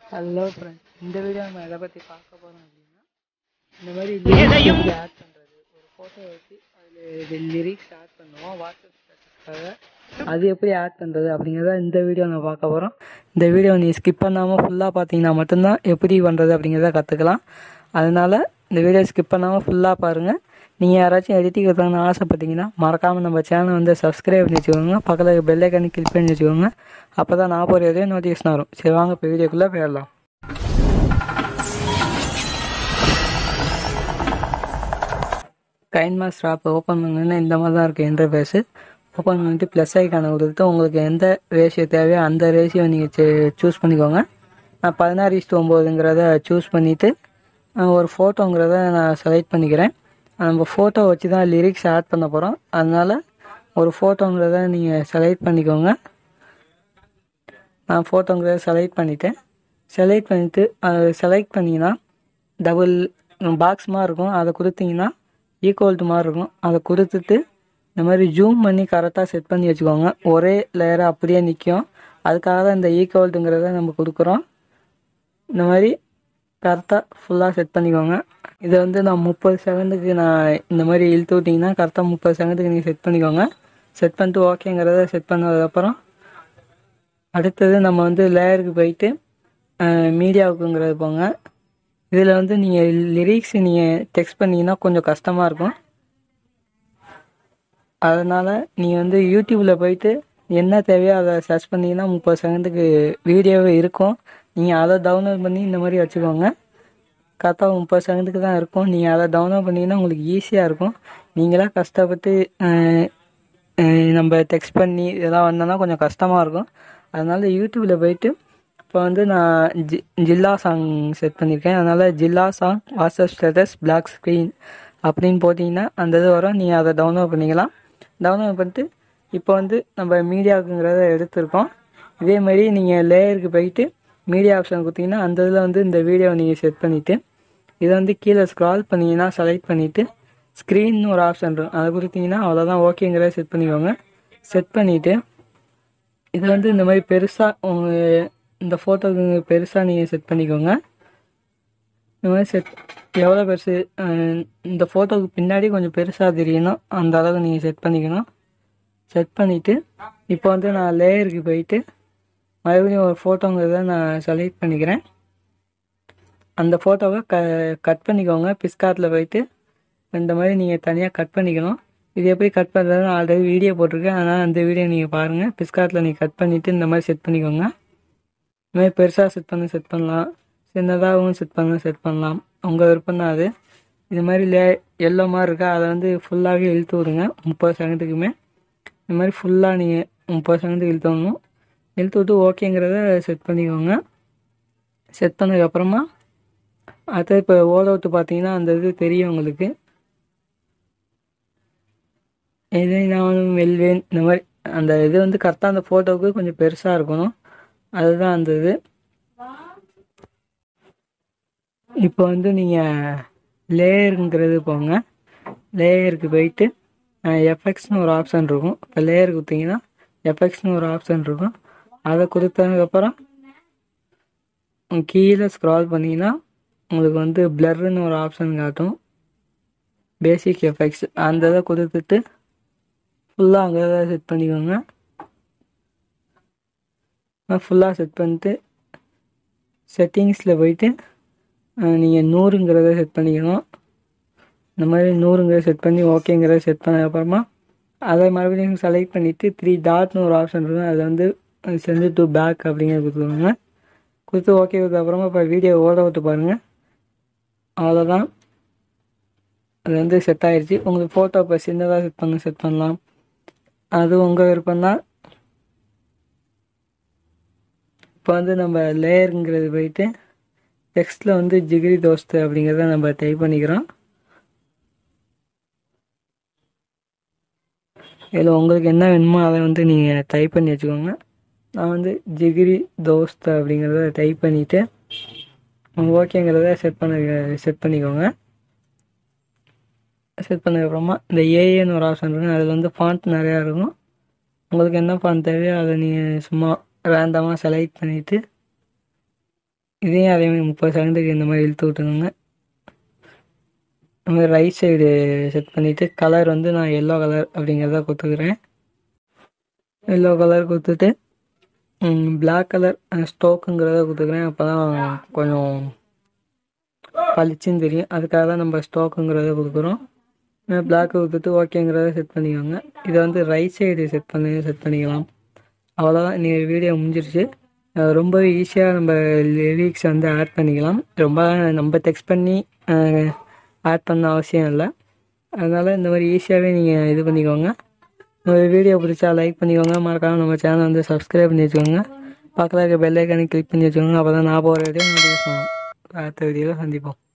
hello friends இந்த video நம்ம எதை பற்றி பார்க்க போகிறோம் அப்படின்னா இந்த மாதிரி லிரிக்ஸ் ஆட் பண்ணுறது ஒரு ஃபோட்டோ வச்சு அதில் லிரிக்ஸ் ஆட் பண்ணுவோம் வாட்ஸ்அப் ஸ்டேட்டஸ்க்காக அது எப்படி ஆட் பண்ணுறது அப்படிங்கிறத இந்த வீடியோ நம்ம பார்க்க போகிறோம் இந்த வீடியோ நீ ஸ்கிப் பண்ணாமல் ஃபுல்லாக பார்த்தீங்கன்னா மட்டும்தான் எப்படி பண்ணுறது அப்படிங்கிறத கற்றுக்கலாம் அதனால் இந்த வீடியோ ஸ்கிப் பண்ணாமல் ஃபுல்லாக பாருங்கள் நீங்கள் யாராச்சும் எடிட்டிங் கற்றுக்கணும்னு ஆசைப்பட்டீங்கன்னா மறக்காமல் நம்ம சேனலை வந்து சப்ஸ்கிரைப் பண்ணி வச்சுக்கோங்க பக்கத்தில் பெல் ஐக்கனை கிளிக் பண்ணி வச்சுக்கோங்க அப்போ தான் நான் போகிற எதையும் நோட்டிஃபிகேஷன் வரும் சரி வாங்க இப்போ வீடியோக்குள்ளே போயிடலாம் கைன் மாஸ்டர் ஆப் ஓப்பன் பண்ணுங்கன்னா இந்த மாதிரி தான் இருக்குது இன்டர்ஃபேஸு ஓப்பன் பண்ணிட்டு ப்ளஸ் ஐக்கானை கொடுத்து உங்களுக்கு எந்த ரேஷியோ தேவையோ அந்த ரேஷியோ நீங்கள் சூஸ் பண்ணிக்கோங்க நான் பதினாறு இஸ்டு ஒம்போதுங்கிறத சூஸ் பண்ணிவிட்டு ஒரு ஃபோட்டோங்கிறத நான் செலக்ட் பண்ணிக்கிறேன் நம்ம ஃபோட்டோ வச்சு தான் லிரிக்ஸ் ஆட் பண்ண போகிறோம் அதனால் ஒரு ஃபோட்டோங்கிறத நீங்கள் செலக்ட் பண்ணிக்கோங்க நான் ஃபோட்டோங்கிறத செலக்ட் பண்ணிவிட்டேன் செலக்ட் பண்ணிவிட்டு அதை செலக்ட் பண்ணிங்கன்னா டபுள் பாக்ஸ் மாதிரி இருக்கும் அதை கொடுத்தீங்கன்னா ஈக்குவல் டு மாதிரி இருக்கும் அதை கொடுத்துட்டு இந்த மாதிரி ஜூம் பண்ணி கரெக்டாக செட் பண்ணி வச்சுக்கோங்க ஒரே லேயராக அப்படியே நிற்கும் அதுக்காக தான் இந்த ஈக்குவல்ட்டுங்கிறத நம்ம கொடுக்குறோம் இந்த மாதிரி கரெக்டாக ஃபுல்லாக செட் பண்ணிக்கோங்க இதை வந்து நான் முப்பது செகண்டுக்கு நான் இந்த மாதிரி இழுத்து விட்டிங்கன்னா கரெக்டாக முப்பது செகண்டுக்கு நீங்கள் செட் பண்ணிக்கோங்க செட் பண்ணிட்டு ஓகேங்கிறத செட் பண்ணதுக்கப்புறம் அடுத்தது நம்ம வந்து லேயருக்கு போயிட்டு மீடியாவுக்குங்கிறது போங்க இதில் வந்து நீங்கள் லிரிக்ஸ் நீங்கள் டெக்ஸ்ட் பண்ணிங்கன்னா கொஞ்சம் கஷ்டமாக இருக்கும் அதனால் நீங்கள் வந்து யூடியூப்பில் போயிட்டு என்ன தேவையோ அதை சர்ச் பண்ணிங்கன்னா முப்பது செகண்டுக்கு வீடியோவே இருக்கும் நீங்கள் அதை டவுன்லோட் பண்ணி இந்த மாதிரி வச்சுக்கோங்க கரெக்டாக முப்பது செகண்டுக்கு தான் இருக்கும் நீங்கள் அதை டவுன்லோட் பண்ணிங்கன்னா உங்களுக்கு ஈஸியாக இருக்கும் நீங்களாம் கஷ்டப்பட்டு நம்ம டெக்ஸ்ட் பண்ணி இதெல்லாம் வந்தோன்னா கொஞ்சம் கஷ்டமாக இருக்கும் அதனால் யூடியூப்பில் போயிட்டு இப்போ வந்து நான் ஜி ஜில்லா சாங் செட் பண்ணியிருக்கேன் அதனால் Jilla song WhatsApp status black screen அப்படின்னு போட்டிங்கன்னா அந்த இது வரும் நீங்கள் அதை டவுன்லோட் பண்ணிக்கலாம் டவுன்லோட் பண்ணிட்டு இப்போ வந்து நம்ம மீடியாவுக்குங்கிறத எடுத்திருக்கோம் இதே மாதிரி நீங்கள் லேயருக்கு போயிட்டு மீடியா ஆப்ஷன் கொடுத்தீங்கன்னா அந்த இதில் வந்து இந்த வீடியோவை நீங்கள் செட் பண்ணிவிட்டு இதை வந்து கீழே ஸ்க்ரால் பண்ணிங்கன்னா செலக்ட் பண்ணிவிட்டு ஸ்க்ரீன் ஒரு ஆப்ஷன் இருக்கும் அதை கொடுத்தீங்கன்னா அவ்வளோதான் ஓகேங்கிறத செட் பண்ணிக்கோங்க செட் பண்ணிவிட்டு இது வந்து இந்த மாதிரி பெருசாக உங்கள் இந்த ஃபோட்டோக்கு பெருசாக நீங்கள் செட் பண்ணிக்கோங்க இந்த மாதிரி செட் எவ்வளோ பெருசு இந்த ஃபோட்டோவுக்கு பின்னாடி கொஞ்சம் பெருசாக தெரியணும் அந்த அளவுக்கு நீங்கள் செட் பண்ணிக்கணும் செட் பண்ணிவிட்டு இப்போ வந்து நான் லேயருக்கு போயிட்டு மறுபடியும் ஒரு ஃபோட்டோங்கிறத நான் செலக்ட் பண்ணிக்கிறேன் அந்த ஃபோட்டோவை க கட் பண்ணிக்கோங்க பிஸ்கார்ட்டில் போயிட்டு இந்த மாதிரி நீங்கள் தனியாக கட் பண்ணிக்கணும் இது எப்படி கட் பண்ணுறது நான் ஆல்ரெடி வீடியோ போட்டிருக்கேன் அதனால் அந்த வீடியோ நீங்கள் பாருங்கள் பிஸ்கார்ட்டில் நீங்கள் கட் பண்ணிவிட்டு இந்த மாதிரி செட் பண்ணிக்கோங்க இந்த மாதிரி பெருசாக செட் பண்ண செட் பண்ணலாம் சின்னதாகவும் செட் பண்ண செட் பண்ணலாம் உங்கள் விருப்பம் தான் அது இது மாதிரி லே எல்லோ மாதிரி இருக்கா அதை வந்து ஃபுல்லாகவே இழுத்து விடுங்க முப்பது செகண்டுக்குமே இந்த மாதிரி ஃபுல்லாக நீங்கள் முப்பது செகண்டுக்கு இழுத்து விடணும் இழுத்து விட்டு ஓகேங்கிறத செட் பண்ணிக்கோங்க செட் பண்ணதுக்கப்புறமா அதை இப்போ ஓட விட்டு பார்த்தீங்கன்னா அந்த இது தெரியும் உங்களுக்கு இதை நான் வெல்வேன் இந்த மாதிரி அந்த இது வந்து கரெக்டாக அந்த ஃபோட்டோவுக்கு கொஞ்சம் பெருசாக இருக்கணும் அதுதான் அந்த இது இப்போ வந்து நீங்கள் லேயருங்கிறது போங்க லேயருக்கு போயிட்டு எஃபெக்ட்ஸ்னு ஒரு ஆப்ஷன் இருக்கும் இப்போ லேயர் கொடுத்தீங்கன்னா எஃபெக்ட்ஸ்னு ஒரு ஆப்ஷன் இருக்கும் அதை கொடுத்ததுக்கப்புறம் கீழே ஸ்க்ரால் பண்ணிங்கன்னா உங்களுக்கு வந்து பிளர்னு ஒரு ஆப்ஷன் காட்டும் பேசிக் எஃபெக்ட்ஸ் அந்த இதை கொடுத்துட்டு ஃபுல்லாக அங்கே தான் செட் பண்ணிக்கோங்க ஃபுல்லாக செட் பண்ணிட்டு செட்டிங்ஸில் போயிட்டு நீங்கள் நூறுங்கிறத செட் பண்ணிக்கணும் இந்த மாதிரி நூறுங்கிறத செட் பண்ணி ஓகேங்கிறத செட் பண்ணதுக்கப்புறமா அதை மறுபடியும் செலக்ட் பண்ணிவிட்டு த்ரீ டாட்னு ஒரு ஆப்ஷன் இருக்கும் அதை வந்து செஞ்சு டு பேக் அப்படிங்கிறத கொடுத்துருவாங்க கொடுத்து ஓகே அப்புறமா இப்போ வீடியோ ஓட விட்டு பாருங்கள் அவ்வளோதான் அது வந்து செட் ஆகிடுச்சு உங்களுக்கு ஃபோட்டோ இப்போ சின்னதாக செட் பண்ண செட் பண்ணலாம் அது உங்கள் விருப்பம் தான் இப்போ வந்து நம்ம லேயருங்கிறது போயிட்டு டெக்ஸ்ட்டில் வந்து ஜிகிரி தோஸ்து அப்படிங்கிறத நம்ம டைப் பண்ணிக்கிறோம் இதில் உங்களுக்கு என்ன வேணுமோ அதை வந்து நீங்கள் டைப் பண்ணி வச்சுக்கோங்க நான் வந்து ஜிகிரி தோஸ்த் அப்படிங்கிறத டைப் பண்ணிவிட்டு ஓகேங்கிறத செட் பண்ண செட் பண்ணிக்கோங்க செட் பண்ணதுக்கப்புறமா இந்த ஏஏன்னு ஒரு ஆப்ஷன் இருக்கும் அதில் வந்து ஃபாண்ட் நிறையா இருக்கும் உங்களுக்கு என்ன ஃபாண்ட் தேவையோ அதை நீங்கள் சும்மா ரேண்டமாக செலக்ட் பண்ணிவிட்டு இதையும் அதேமாதிரி முப்பது செகண்டுக்கு இந்த மாதிரி இழுத்து விட்டுக்கோங்க இந்த மாதிரி ரைட் சைடு செட் பண்ணிவிட்டு கலர் வந்து நான் எல்லோ கலர் அப்படிங்கிறத கொடுத்துக்கிறேன் எல்லோ கலர் கொடுத்துட்டு பிளாக் கலர் ஸ்டோக்குங்கிறத கொடுத்துக்கிறேன் அப்போ தான் கொஞ்சம் பளிச்சுன்னு தெரியும் அதுக்காக தான் நம்ம ஸ்டோக்குங்கிறத கொடுக்குறோம் பிளாக் கொடுத்துட்டு ஓகேங்கிறத செட் பண்ணிக்கோங்க இதை வந்து ரைட் சைடு செட் பண்ணி செட் பண்ணிக்கலாம் அவ்வளோதான் இன்னைக்கு வீடியோ முடிஞ்சிருச்சு அஹ் ரொம்பவே ஈஸியாக நம்ம லிரிக்ஸ் வந்து ஆட் பண்ணிக்கலாம் ரொம்ப நம்ம டெக்ஸ்ட் பண்ணி ஆட் பண்ண அவசியம் இல்லை அதனால் இந்த மாதிரி ஈஸியாகவே நீங்கள் இது பண்ணிக்கோங்க இந்த வீடியோ பிடிச்சா லைக் பண்ணிக்கோங்க மறக்காமல் நம்ம சேனல் வந்து சப்ஸ்கிரைப் பண்ணி வச்சுக்கோங்க பக்கத்தில் இருக்க பெல் ஐக்கானை கிளிக் பண்ணி வச்சுக்கோங்க அப்போ தான் நான் போகிற வீடியோ நோட்டிஃபிகேஷன் அடுத்த வீடியோவில் சந்திப்போம்